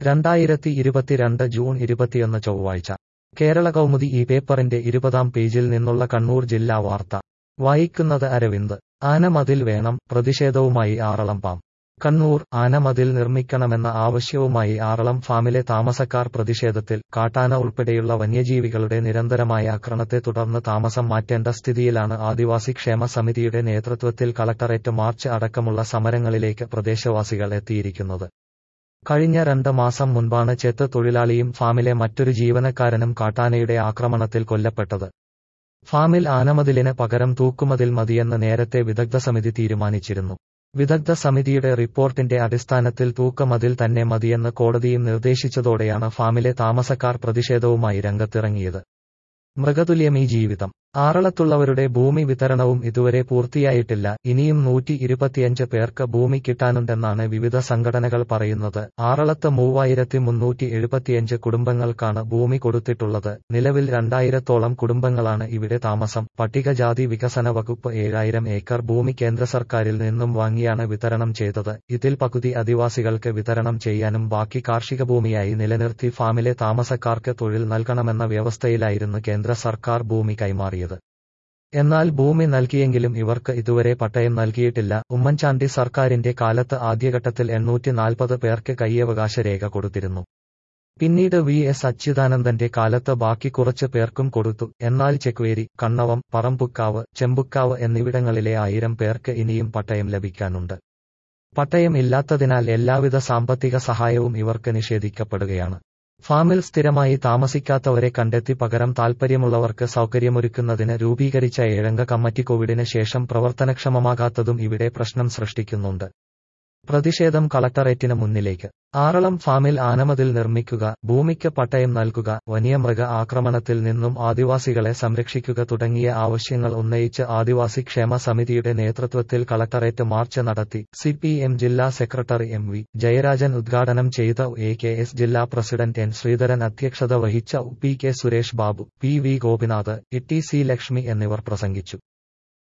രണ്ടായിരത്തി ഇരുപത്തിരണ്ട് ജൂൺ ഇരുപത്തിയൊന്ന് ചൊവ്വാഴ്ച കേരള കൗമുദി ഈ പേപ്പറിന്റെ ഇരുപതാം പേജിൽ നിന്നുള്ള കണ്ണൂർ ജില്ലാ വാർത്ത വായിക്കുന്നത് അരവിന്ദ് ആനമതിൽ വേണം പ്രതിഷേധവുമായി ആറളം പാം കണ്ണൂർ ആനമതിൽ നിർമ്മിക്കണമെന്ന ആവശ്യവുമായി ആറളം ഫാമിലെ താമസക്കാർ പ്രതിഷേധത്തിൽ കാട്ടാന ഉൾപ്പെടെയുള്ള വന്യജീവികളുടെ നിരന്തരമായ ആക്രമണത്തെ തുടർന്ന് താമസം മാറ്റേണ്ട സ്ഥിതിയിലാണ് ആദിവാസി ക്ഷേമ സമിതിയുടെ നേതൃത്വത്തിൽ കളക്ടറേറ്റ് മാർച്ച് അടക്കമുള്ള സമരങ്ങളിലേക്ക് പ്രദേശവാസികൾ എത്തിയിരിക്കുന്നത് കഴിഞ്ഞ രണ്ട് മാസം മുൻപാണ് ചെത്ത് തൊഴിലാളിയും ഫാമിലെ മറ്റൊരു ജീവനക്കാരനും കാട്ടാനയുടെ ആക്രമണത്തിൽ കൊല്ലപ്പെട്ടത് ഫാമിൽ ആനമതിലിന് പകരം തൂക്കുമതിൽ മതിയെന്ന് നേരത്തെ വിദഗ്ധ സമിതി തീരുമാനിച്ചിരുന്നു വിദഗ്ധ സമിതിയുടെ റിപ്പോർട്ടിന്റെ അടിസ്ഥാനത്തിൽ തൂക്കമതിൽ തന്നെ മതിയെന്ന് കോടതിയും നിർദ്ദേശിച്ചതോടെയാണ് ഫാമിലെ താമസക്കാർ പ്രതിഷേധവുമായി രംഗത്തിറങ്ങിയത് മൃഗതുല്യമീ ജീവിതം ആറളത്തുള്ളവരുടെ ഭൂമി വിതരണവും ഇതുവരെ പൂർത്തിയായിട്ടില്ല ഇനിയും നൂറ്റി ഇരുപത്തിയഞ്ച് പേർക്ക് ഭൂമി കിട്ടാനുണ്ടെന്നാണ് വിവിധ സംഘടനകൾ പറയുന്നത് ആറളത്ത് മൂവായിരത്തി മുന്നൂറ്റി എഴുപത്തിയഞ്ച് കുടുംബങ്ങൾക്കാണ് ഭൂമി കൊടുത്തിട്ടുള്ളത് നിലവിൽ രണ്ടായിരത്തോളം കുടുംബങ്ങളാണ് ഇവിടെ താമസം പട്ടികജാതി വികസന വകുപ്പ് ഏഴായിരം ഏക്കർ ഭൂമി കേന്ദ്ര സർക്കാരിൽ നിന്നും വാങ്ങിയാണ് വിതരണം ചെയ്തത് ഇതിൽ പകുതി ആദിവാസികൾക്ക് വിതരണം ചെയ്യാനും ബാക്കി കാർഷിക ഭൂമിയായി നിലനിർത്തി ഫാമിലെ താമസക്കാർക്ക് തൊഴിൽ നൽകണമെന്ന വ്യവസ്ഥയിലായിരുന്നു കേന്ദ്ര സർക്കാർ ഭൂമി കൈമാറിയത് എന്നാൽ ഭൂമി നൽകിയെങ്കിലും ഇവർക്ക് ഇതുവരെ പട്ടയം നൽകിയിട്ടില്ല ഉമ്മൻചാണ്ടി സർക്കാരിന്റെ കാലത്ത് ആദ്യഘട്ടത്തിൽ എണ്ണൂറ്റി നാൽപ്പത് പേർക്ക് കൈയവകാശ രേഖ കൊടുത്തിരുന്നു പിന്നീട് വി എസ് അച്യുതാനന്ദന്റെ കാലത്ത് ബാക്കി കുറച്ച് പേർക്കും കൊടുത്തു എന്നാൽ ചെക്വേരി കണ്ണവം പറമ്പുക്കാവ് ചെമ്പുക്കാവ് എന്നിവിടങ്ങളിലെ ആയിരം പേർക്ക് ഇനിയും പട്ടയം ലഭിക്കാനുണ്ട് പട്ടയം ഇല്ലാത്തതിനാൽ എല്ലാവിധ സാമ്പത്തിക സഹായവും ഇവർക്ക് നിഷേധിക്കപ്പെടുകയാണ് ഫാമിൽ സ്ഥിരമായി താമസിക്കാത്തവരെ കണ്ടെത്തി പകരം താൽപ്പര്യമുള്ളവർക്ക് സൗകര്യമൊരുക്കുന്നതിന് രൂപീകരിച്ച ഏഴംഗ കമ്മിറ്റി കോവിഡിന് ശേഷം പ്രവർത്തനക്ഷമമാകാത്തതും ഇവിടെ പ്രശ്നം സൃഷ്ടിക്കുന്നുണ്ട് പ്രതിഷേധം കളക്ടറേറ്റിന് മുന്നിലേക്ക് ആറളം ഫാമിൽ ആനമതിൽ നിർമ്മിക്കുക ഭൂമിക്ക് പട്ടയം നൽകുക വന്യമൃഗ ആക്രമണത്തിൽ നിന്നും ആദിവാസികളെ സംരക്ഷിക്കുക തുടങ്ങിയ ആവശ്യങ്ങൾ ഉന്നയിച്ച് ആദിവാസി ക്ഷേമ സമിതിയുടെ നേതൃത്വത്തിൽ കളക്ടറേറ്റ് മാർച്ച് നടത്തി സിപിഎം ജില്ലാ സെക്രട്ടറി എം വി ജയരാജൻ ഉദ്ഘാടനം ചെയ്ത എ കെ എസ് ജില്ലാ പ്രസിഡന്റ് എൻ ശ്രീധരൻ അധ്യക്ഷത വഹിച്ച P K Suresh Babu P V Gopinath E T C Lakshmi എന്നിവർ പ്രസംഗിച്ചു